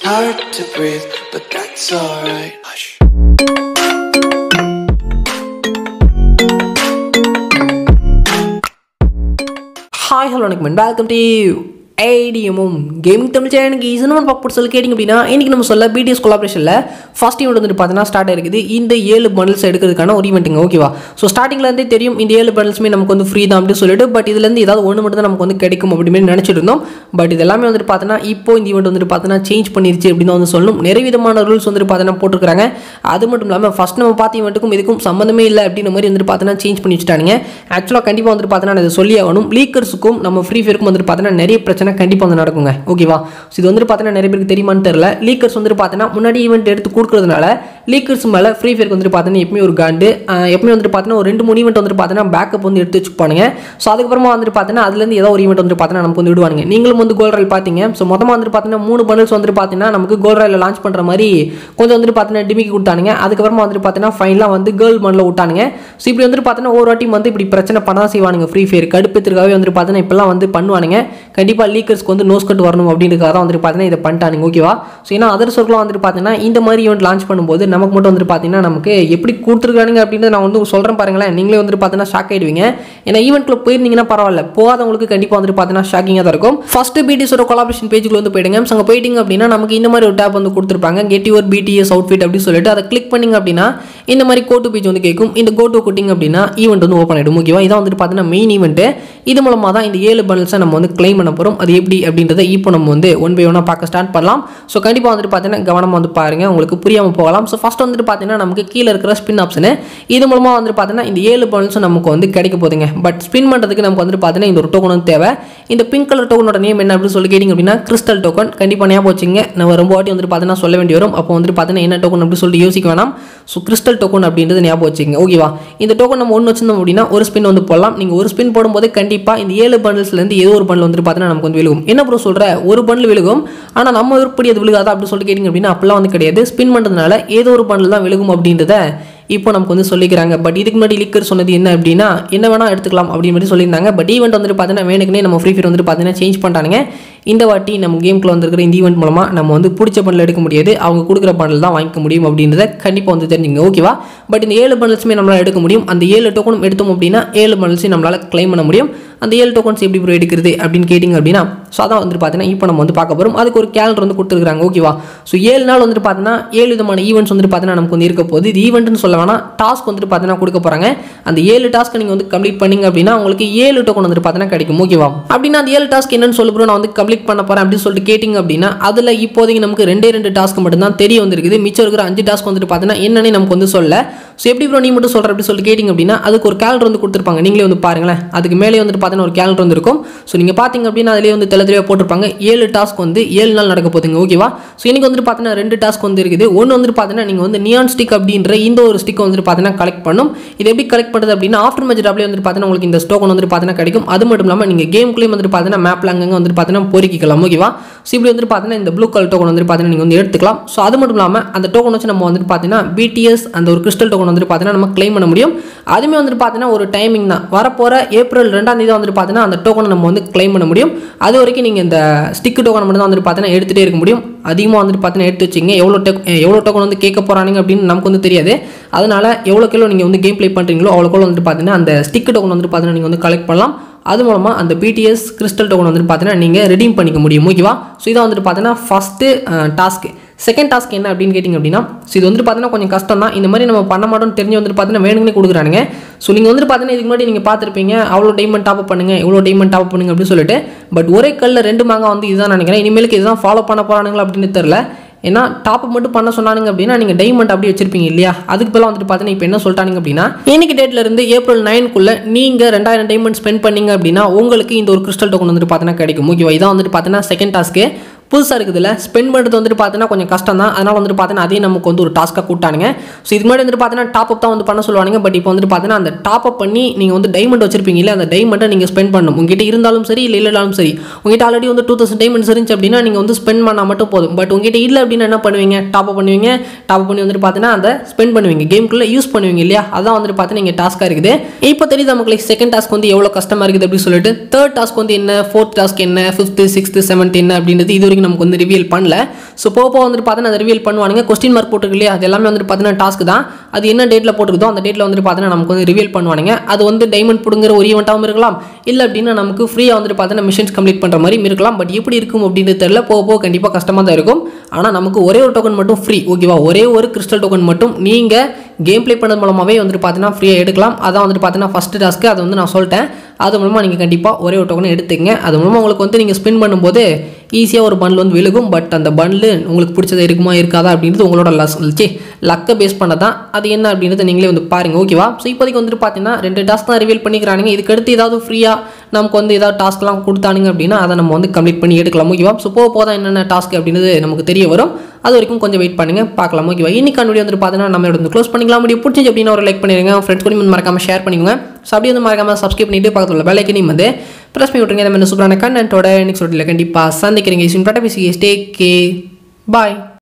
Hard to breathe, but that's alright. Hush. Hi hello வணக்கம் welcome to ஐடிஎமும் gaming Tamil சேனலுக்கு ஈசனும் பார்க்க சொல்லி கேட்டிங்க அப்படின்னா இன்றைக்கி நம்ம சொல்ல பிடிஎஸ் கொலாபரேஷனில் ஃபஸ்ட் ஈவெண்ட் வந்துட்டு பார்த்தீங்கன்னா ஸ்டார்ட் ஆயிருக்குது இந்த ஏழு பண்டில்ஸ் எடுக்கிறதுக்கான ஒரு ஈவெண்ட்டுங்க ஓகேவா ஸோ ஸ்டார்டிங்லேருந்தே தெரியும் இந்த ஏழு பண்டில்ஸுமே நமக்கு வந்து ஃப்ரீ தான் அப்படின்னு சொல்லிட்டு பட் இதுலேருந்து ஏதாவது ஒன்று மட்டும் தான் நமக்கு வந்து கிடைக்கும் அப்படின்னு நினச்சிட்டு இருந்தோம் பட் இது எல்லாமே வந்துட்டு பார்த்தீங்கன்னா இப்போ இந்த ஈவெண்ட் வந்துட்டு பார்த்தீங்கன்னா சேஞ்ச் பண்ணிருச்சு அப்படின்னு தான் வந்து சொல்லணும் நிறைய விதமான ரூல்ஸ் வந்துட்டு பார்த்தீங்கன்னா போட்டிருக்காங்க அது மட்டும் இல்லாமல் ஃபஸ்ட் நம்ம பார்த்த ஈவெண்ட்டுக்கும் இதுக்கும் சம்மந்தமே இல்லை அப்படின்ற மாதிரி வந்துட்டு பார்த்தீங்கன்னா சேஞ்ச் பண்ணி வச்சுட்டாங்க ஆக்சுவலாக கண்டிப்பாக வந்துட்டு பார்த்தீங்கன்னா நான் இதை சொல்லி ஆகணும் லீக்கர்ஸுக்கும் நம்ம ஃப்ரீ ஃபயருக்கும் வந்துட்டு பார்த்தீங்கன்னா நிறைய பிரச்சனை கண்டிப்பாக வந்து நடக்குங்க ஓகேவா ஸோ இது வந்துட்டு பார்த்தீங்கன்னா நிறைய பேருக்கு தெரியுமான்னு தெரியல லீக்கர்ஸ் வந்துட்டு பார்த்தீங்கன்னா முன்னாடி ஈவெண்ட் எடுத்து கொடுக்கறதுனால லீக்கர்ஸ் மேலே ஃப்ரீ ஃபயருக்கு வந்துட்டு பார்த்தீங்கன்னா எப்பவுமே ஒரு காண்டு ஆஹ் எப்பவுமே வந்துட்டு பார்த்தீங்கன்னா ஒரு ரெண்டு மூணு ஈவெண்ட் வந்துட்டு பார்த்தீங்கன்னா பேக்கப் வந்து எடுத்து வச்சுப்பானுங்க ஸோ அதுக்கப்புறமா வந்துட்டு பார்த்தீங்கன்னா அதுலேருந்து ஏதோ ஒரு ஈவெண்ட் வந்துட்டு பார்த்தீங்கன்னா நமக்கு வந்து விடுவாங்க நீங்களும் வந்து கோல் ரயில் பார்த்தீங்க ஸோ மொத்தமாக வந்துட்டு பார்த்தீங்கன்னா மூணு பண்டல்ஸ் வந்துட்டு பார்த்தீங்கன்னா நமக்கு கோல் ரயில் லான்ச் பண்ணுற மாதிரி கொஞ்சம் வந்துட்டு பார்த்தீங்கன்னா டிமிக்கி கொடுத்தானுங்க அதுக்கப்புறமா வந்துட்டு பார்த்தீங்கன்னா ஃபைனலாக வந்து கேர்ள் மண்ணில் விட்டானுங்க ஸோ இப்படி வந்துட்டு பார்த்தீங்கன்னா ஒரு வாட்டி வந்து இப்படி பிரச்சனை பண்ண தான் செய்வானுங்க ஃப்ரீ ஃபயர் கடுப்பத்திற்காகவே வந்துட்டு பார்த்தீங்கன்னா இப்பெல்லாம் வந்து பண்ணுவானுங்க கண்டிப்பாக லீக்கர்ஸ்க்கு வந்து நோஸ் கட் வரணும் அப்படின்றதுக்காக தான் வந்துட்டு பார்த்தீங்கன்னா இதை பண்ணிட்டானுங்க ஓகேவா ஸோ ஏன்னா அதர் சர்க்கிளாக வந்துட்டு பார்த்தீங்கன்னா இந்த மாதிரி ஈவெண்ட் லான்ச் பண்ணும்போது நமக்கு மட்டும் வந்துட்டு பார்த்தீங்கன்னா நமக்கு எப்படி கொடுத்துருக்கானுங்க அப்படின்றத நான் வந்து சொல்கிறேன் பாருங்களேன் நீங்களே வந்துட்டு பார்த்தீங்கன்னா ஷாக் ஆயிடுவீங்க ஏன்னா ஈவெண்ட்டில் போயிருந்தீங்கன்னா பரவாயில்ல போகாதவங்களுக்கு கண்டிப்பாக வந்துட்டு பார்த்தீங்கன்னா ஷாக்கிங்காக தான் இருக்கும் ஃபர்ஸ்ட் பிடிஎஸோட கொலாபரேஷன் பேஜுக்குள்ள வந்து போயிடுங்க ஸோ அங்கே போயிட்டீங்க அப்படின்னா நமக்கு இந்த மாதிரி ஒரு டேப் வந்து கொடுத்துருப்பாங்க கெட் யுவர் பிடிஎஸ் அவுட்ஃபிட் அப்படின்னு சொல்லிட்டு அதை கிளிக் பண்ணிங்க அப்படின்னா இந்த மாதிரி கோட்டு பேஜ் வந்து கேட்கும் இந்த கோட்டு கொட்டிங்க அப்படின்னா ஈவெண்ட் வந்து ஓப்பன் ஆகிடும் ஓகேவா இதான் வந்துட்டு பார்த்தீங்கன்னா மெயின் ஈவெண்ட்டு இது மூலமாக தான் இந்த ஏழு பண்டல்ஸை நம்ம வந்து கிளைம் பண்ண போகிறோம் அது எப்படி அப்படின்றத இப்போ நம்ம வந்து ஒன் பை ஒன்னாக பார்க்க ஸ்டார்ட் பண்ணலாம் ஸோ கண்டிப்பாக வந்துட்டு பார்த்தீங்கன்னா கவனமாக வந்து பாருங்கள் உங்களுக்கு புரியாமல் போகலாம் ஸோ ஃபஸ்ட் வந்துட்டு பார்த்தீங்கன்னா நமக்கு கீழே இருக்கிற ஸ்பின் ஆப்ஷனு இது மூலமாக வந்துட்டு பார்த்தீங்கன்னா இந்த ஏழு பண்டல்ஸும் நமக்கு வந்து கிடைக்க போகுதுங்க பட் ஸ்பின் பண்ணுறதுக்கு நமக்கு வந்துட்டு பார்த்தீங்கன்னா இந்த ஒரு டோக்கன் வந்து தேவை இந்த பிங்க் கலர் டோக்கனோட நேம் என்ன அப்படின்னு சொல்லி கேட்டிங்க அப்படின்னா கிறிஸ்டல் டோக்கன் கண்டிப்பாக ஞாபகம் வச்சுங்க நம்ம ரொம்ப வாட்டி வந்துட்டு பார்த்தீங்கன்னா சொல்ல வேண்டி வரும் அப்போ வந்துட்டு பார்த்தீங்கன்னா என்ன டோக்கன் அப்படின்னு சொல்லிட்டு யோசிக்க வேணாம் ஸோ கிறிஸ்டல் டோக்கன் அப்படின்றது ஞாபகம் வச்சுங்க ஓகேவா இந்த டோக்கன் நம்ம ஒன்று வச்சிருந்தோம் அப்படின்னா ஒரு ஸ்பின் வந்து போடலாம் நீங்கள் ஒரு ஸ்பின் போடும்போது கண்டிப்பாக இந்த ஏழு பண்டில்ஸ்லேருந்து ஏதோ ஒரு பண்டில் வந்துட்டு பார்த்தீங்கன்னா நமக்கு வந்து விழுகும் என்ன ப்ரோ சொல்கிற ஒரு பண்டில் விழுகும் ஆனால் நம்ம விருப்பப்படி அது விழுகாதா அப்படின்னு சொல்லிட்டு கேட்டிங்க அப்படின்னா அப்பெல்லாம் வந்து கிடையாது ஸ்பின் பண்ணுறதுனால ஏதோ ஒரு பண்டில் தான் விழுகும் அப்படின்றத இப்போ நமக்கு வந்து சொல்லிக்கிறாங்க பட் இதுக்கு முன்னாடி லிக்கர் சொன்னது என்ன அப்படின்னா என்ன வேணால் எடுத்துக்கலாம் அப்படின்னு மாதிரி சொல்லியிருந்தாங்க பட் ஈவெண்ட் வந்துட்டு பார்த்தீங்கன்னா வேணுக்குனே நம்ம ஃப்ரீ ஃபயர் வந்துட்டு பார்த்தீங்கன்னா சேஞ்ச் பண்ணிட்டானுங்க இந்த வாட்டி நம்ம கேம்குள்ள வந்திருக்கிற இந்த ஈவெண்ட் மூலமாக நம்ம வந்து பிடிச்ச பண்டில் எடுக்க முடியாது அவங்க கொடுக்குற பண்டில் தான் வாங்கிக்க முடியும் அப்படின்றத கண்டிப்பாக வந்து தெரிஞ்சுங்க ஓகேவா பட் இந்த ஏழு பண்டில்ஸுமே நம்மளால் எடுக்க முடியும் அந்த ஏழு டோக்கனும் எடுத்தோம் அப்படின்னா ஏழு பண்டில்ஸையும் நம்மளால் க்ளைம் பண்ண முடியும் அந்த ஏழு டோக்கன்ஸ் எப்படி ப்ரோ எடுக்கிறது அப்படின்னு கேட்டிங்க அப்படின்னா ஸோ அதான் வந்துட்டு பார்த்தீங்கன்னா இப்போ நம்ம வந்து பார்க்க போகிறோம் அதுக்கு ஒரு கேலண்டர் வந்து கொடுத்துருக்காங்க ஓகேவா ஸோ ஏழு நாள் வந்துட்டு பார்த்தீங்கன்னா ஏழு விதமான ஈவெண்ட்ஸ் வந்துட்டு பார்த்தீங்கன்னா நமக்கு வந்து இருக்க போகுது இது ஈவெண்ட்னு சொல்ல வேணாம் டாஸ்க் வந்துட்டு பார்த்தீங்கன்னா கொடுக்க போகிறாங்க அந்த ஏழு டாஸ்க் நீங்கள் வந்து கம்ப்ளீட் பண்ணீங்க அப்படின்னா உங்களுக்கு ஏழு டோக்கன் வந்துட்டு பார்த்தீங்கன்னா கிடைக்கும் ஓகேவா அப்படின்னா அந்த ஏழு டாஸ்க் என்னன்னு சொல்லி ப்ரோ நான் வந்து கம்ப்ளீட் பண்ண போகிறேன் அப்படின்னு சொல்லிட்டு கேட்டிங்க அப்படின்னா அதில் இப்போதைக்கு நமக்கு ரெண்டே ரெண்டு டாஸ்க் மட்டும்தான் தெரிய வந்திருக்குது மிச்சம் இருக்கிற அஞ்சு டாஸ்க் வந்துட்டு பார்த்தீங்கன்னா என்னன்னு நமக்கு வந்து சொல்ல ஸோ எப்படி ப்ரோ நீ மட்டும் சொல்கிற அப்படி சொல்லிட்டு கேட்டிங்க அப்படின்னா அதுக்கு ஒரு கேலண்டர் வந்து கொடுத்துருப்பாங்க நீங்களே வந்து பாருங்களேன் அதுக்கு மேலே வந்துட்டு பார்த்தீங்கன்னா ஒரு கேலண்டர் வந்து இருக்கும் ஸோ நீங்கள் பார்த்தீங்க அப்படின்னா அதிலே வந்து தெளிவாக போட்டிருப்பாங்க ஏழு டாஸ்க் வந்து ஏழு நாள் நடக்க போகுதுங்க ஓகேவா ஸோ இன்னைக்கு வந்துட்டு பார்த்தீங்கன்னா ரெண்டு டாஸ்க் வந்து இருக்குது ஒன்று வந்துட்டு பார்த்தீங்கன்னா நீங்கள் வந்து நியான் ஸ்டிக் அப்படின்ற இந்த ஒரு ஸ்டிக் வந்துட்டு பார்த்தீங்கன்னா கலெக்ட் பண்ணும் இது எப்படி கலெக்ட் பண்ணுறது அப்படின்னா ஆஃப்டர் மேட்ச் டப்ளே வந்துட்டு பார்த்தீங்கன்னா உங்களுக்கு இந்த ஸ்டோக்கன் வந்துட்டு பார்த்தீங்கன்னா கிடைக்கும் அது மட்டும் இல்லாமல் நீங்கள் கேம்குள்ளேயும் வந்துட்டு பார்த்தீங்கன்னா மேப்பில் அங்கங்கே வந்துட்டு பார்த்தீங்கன்னா பொறிக்கலாம் ஓகேவா ஸோ இப்படி வந்துட்டு பார்த்தீங்கன்னா இந்த ப்ளூ கலர் டோக்கன் வந்துட்டு பார்த்தீங்கன்னா நீங்கள் வந்து எடுத்துக்கலாம் ஸோ அது மட்டும் இல்லாமல் அந்த டோக்கன் வச்சு நம்ம வந்துட்டு பார்த்தீங்கன்னா பிடிஎஸ் அந்த ஒரு கிறிஸ்டல் டோக்கன் வந்துட்டு பார்த்தீங்கன்னா நம்ம கிளைம் பண்ண முடியும் அதுவுமே வந்துட்டு பார்த்தீங்கன்னா ஒரு டைமிங் தான் வரப்போகிற ஏப்ரல் ரெண்டாம் தேதி வந்துட்டு பார்த்தீங்கன்னா அந்த டோக்கனை நம்ம வந்து கிளைம் பண்ண முடியும் அது வரைக்கும் நீங்கள் இந்த ஸ்டிக் டோக்கன் மட்டும் தான் வந்துட்டு பார்த்தீங்கன்னா எடுத்துகிட்டே இருக்க முடியும் அதிகமாக வந்துட்டு பார்த்தீங்கன்னா எடுத்து வச்சிங்க எவ்வளோ டோக் எவ்வளோ டோக்கன் வந்து கேட்க போகிறானுங்க அப்படின்னு நமக்கு வந்து தெரியாது அதனால் எவ்வளோ கிலோ நீங்கள் வந்து கேம் ப்ளே பண்ணுறீங்களோ அவ்வளோக்குள்ள வந்துட்டு பார்த்தீங்கன்னா அந்த ஸ்டிக் டோக்கன் வந்துட்டு பார்த்தீங்கன்னா நீங்கள் வந்து கலெக்ட் பண்ணலாம் அது மூலமாக அந்த பிடிஎஸ் கிறிஸ்டல் டோக்கன் வந்துட்டு பார்த்தீங்கன்னா நீங்கள் ரெடீம் பண்ணிக்க முடியும் ஓகேவா ஸோ இதான் வந்துட்டு பார்த்தீங்கன்னா ஃபஸ்ட்டு டாஸ்க்கு செகண்ட் டாஸ்க் என்ன அப்படின்னு கேட்டிங்க அப்படின்னா ஸோ இது வந்துட்டு பார்த்தீங்கன்னா கொஞ்சம் கஷ்டம் தான் இந்த மாதிரி நம்ம பண்ண மாட்டோம்னு தெரிஞ்சு வந்துட்டு பார்த்தீங்கன்னா வேணுங்கன்னு கொடுக்குறானுங்க ஸோ நீங்கள் வந்துட்டு பார்த்தீங்கன்னா இதுக்கு முன்னாடி நீங்கள் பார்த்துருப்பீங்க அவ்வளோ டைமண்ட் டாப் பண்ணுங்க எவ்வளோ டைமண்ட் டாப் பண்ணுங்க அப்படின்னு சொல்லிட்டு பட் ஒரே கல்லில் ரெண்டு மாங்க வந்து இதுதான் நினைக்கிறேன் இனிமேலுக்கு இதுதான் ஃபாலோ பண்ண போகிறானுங்களா அப்படின்னு தெரில ஏன்னா டாப் மட்டும் பண்ண சொன்னானுங்க அப்படின்னா நீங்கள் டைமண்ட் அப்படி வச்சிருப்பீங்க இல்லையா அதுக்கு பதிலாக வந்துட்டு பார்த்தீங்கன்னா இப்போ என்ன சொல்லிட்டானுங்க அப்படின்னா இன்னைக்கு டேட்ல இருந்து ஏப்ரல் நைனுக்குள்ள நீங்கள் ரெண்டாயிரம் டைமண்ட் ஸ்பெண்ட் பண்ணீங்க அப்படின்னா உங்களுக்கு இந்த ஒரு கிறிஸ்டல் டோக்கன் வந்துட்டு பார்த்தீங்கன்னா கிடைக்கும் ஓகேவா இதான் வந்துட்டு பார்த்தீங்கன்னா செகண்ட் டாஸ்க்கு புதுசாக இருக்குதுல்ல ஸ்பெண்ட் பண்ணுறது வந்துட்டு பார்த்தீங்கன்னா கொஞ்சம் கஷ்டம் தான் அதனால் வந்துட்டு பார்த்தீங்கன்னா அதையும் நமக்கு வந்து ஒரு டாஸ்க்காக கூட்டானுங்க ஸோ இதுக்கு முன்னாடி வந்துட்டு பார்த்தீங்கன்னா டாப் அப் தான் வந்து பண்ண சொல்லுவாங்க பட் இப்போ வந்துட்டு பார்த்தீங்கன்னா அந்த டாப் அப் பண்ணி நீங்கள் வந்து டைமண்ட் வச்சிருப்பீங்க இல்லை அந்த டைமண்ட்டை நீங்கள் ஸ்பெண்ட் பண்ணணும் உங்ககிட்ட இருந்தாலும் சரி இல்லை இல்லைனாலும் சரி உங்ககிட்ட ஆல்ரெடி வந்து டூ தௌசண்ட் டைமண்ட்ஸ் இருந்துச்சு அப்படின்னா நீங்கள் வந்து ஸ்பெண்ட் பண்ணால் மட்டும் போதும் பட் உங்ககிட்ட இல்லை அப்படின்னா என்ன பண்ணுவீங்க டாப் அப் பண்ணுவீங்க டாப் அப் பண்ணி வந்துட்டு பார்த்தீங்கன்னா அதை ஸ்பெண்ட் பண்ணுவீங்க கேம்குள்ளே யூஸ் பண்ணுவீங்க இல்லையா அதான் வந்துட்டு பார்த்தீங்கன்னா இங்கே டாஸ்க்காக இருக்குது இப்போ தெரியுது நமக்கு செகண்ட் டாஸ்க் வந்து எவ்வளோ கஷ்டமாக இருக்குது அப்படின்னு சொல்லிட்டு தேர்ட் டாஸ்க் வந்து என்ன ஃபோர்த் டாஸ்க் என்ன ஃபிஃப்த்து சிக்ஸ்த்து செவன்த் என்ன அப்படின்றது இது வரைக்கும் வரைக்கும் நமக்கு வந்து ரிவீல் பண்ணல ஸோ போக போக வந்துட்டு பார்த்தீங்கன்னா அதை ரிவீல் பண்ணுவானுங்க கொஸ்டின் மார்க் போட்டுருக்கு இல்லையா அது எல்லாமே வந்துட்டு பார்த்தீங்கன்னா டாஸ்க் தான் அது என்ன டேட்டில் போட்டுருக்கோ அந்த டேட்டில் வந்துட்டு பார்த்தீங்கன்னா நமக்கு வந்து ரிவீல் பண்ணுவானுங்க அது வந்து டைமண்ட் பிடுங்குற ஒரு ஈவெண்ட்டாகவும் இருக்கலாம் இல்லை அப்படின்னா நமக்கு ஃப்ரீயாக வந்துட்டு பார்த்தீங்கன்னா மிஷன்ஸ் கம்ப்ளீட் பண்ணுற மாதிரி இருக்கலாம் பட் எப்படி இருக்கும் அப்படின்றது தெரியல போக போக கண்டிப்பாக கஷ்டமாக தான் இருக்கும் ஆனால் நமக்கு ஒரே ஒரு டோக்கன் மட்டும் ஃப்ரீ ஓகேவா ஒரே ஒரு கிறிஸ்டல் டோக்கன் மட்டும் நீங்கள் கேம் ப்ளே பண்ணது மூலமாகவே வந்துட்டு பார்த்தீங்கன்னா ஃப்ரீயாக எடுக்கலாம் அதான் வந்துட்டு பார்த்தீங்கன்னா ஃபஸ்ட்டு டாஸ்க்கு அதை வந்து நான் சொல்லிட்டேன் அது மூலமாக நீங்கள் கண்டிப்பாக ஒரே ஒரு டோக்கன் எடுத்துக்கங்க அது மூலமாக உங்களுக்கு வந்து நீங்கள் ஸ்பின் பண்ணும்போது ஈஸியாக ஒரு பண்டில் வந்து விழுகும் பட் அந்த பண்டில் உங்களுக்கு பிடிச்சது இருக்குமா இருக்காதா அப்படின்றது உங்களோட லஸ் ச்சே லக்கை பேஸ் பண்ண தான் அது என்ன அப்படின்றத நீங்களே வந்து பாருங்கள் ஓகேவா ஸோ இப்போதைக்கு வந்துட்டு பார்த்தீங்கன்னா ரெண்டு டாஸ்க் தான் ரிவீல் பண்ணிக்கிறானுங்க இதுக்கு அடுத்து ஏதாவது ஃப்ரீயாக நமக்கு வந்து ஏதாவது டாஸ்க்லாம் கொடுத்தானுங்க அப்படின்னா அதை நம்ம வந்து கம்ப்ளீட் பண்ணி எடுக்கலாம் ஓகேவா ஸோ போக போதான் என்னென்ன டாஸ்க் அப்படின்றது நமக்கு தெரிய வரும் அது வரைக்கும் கொஞ்சம் வெயிட் பண்ணுங்க பார்க்கலாம் ஓகேவா இன்னைக்கான வீடியோ வந்துட்டு பார்த்தீங்கன்னா நம்ம வந்து க்ளோஸ் பண்ணிக்கலாம் வீடியோ பிடிச்சி அப்படின்னா ஒரு லைக் பண்ணிடுங்க ஃப்ரெண்ட்ஸ் கூட மறக்காம ஷேர் பண்ணிக்கோங்க ஸோ அப்படியே வந்து மறக்காம சப்ஸ்கிரைப் பண்ணிட்டு பக்கத்தில் உள்ள பெல்லைக்கனையும் வந்து ப்ரெஸ் பண்ணி விட்டுருங்க நம்ம சூப்பரான கண்டென்ட்டோட நெக்ஸ்ட் வீடியோவில் கண்டிப்பாக சந்திக்கிறீங்க ஸ்டே கே பாய்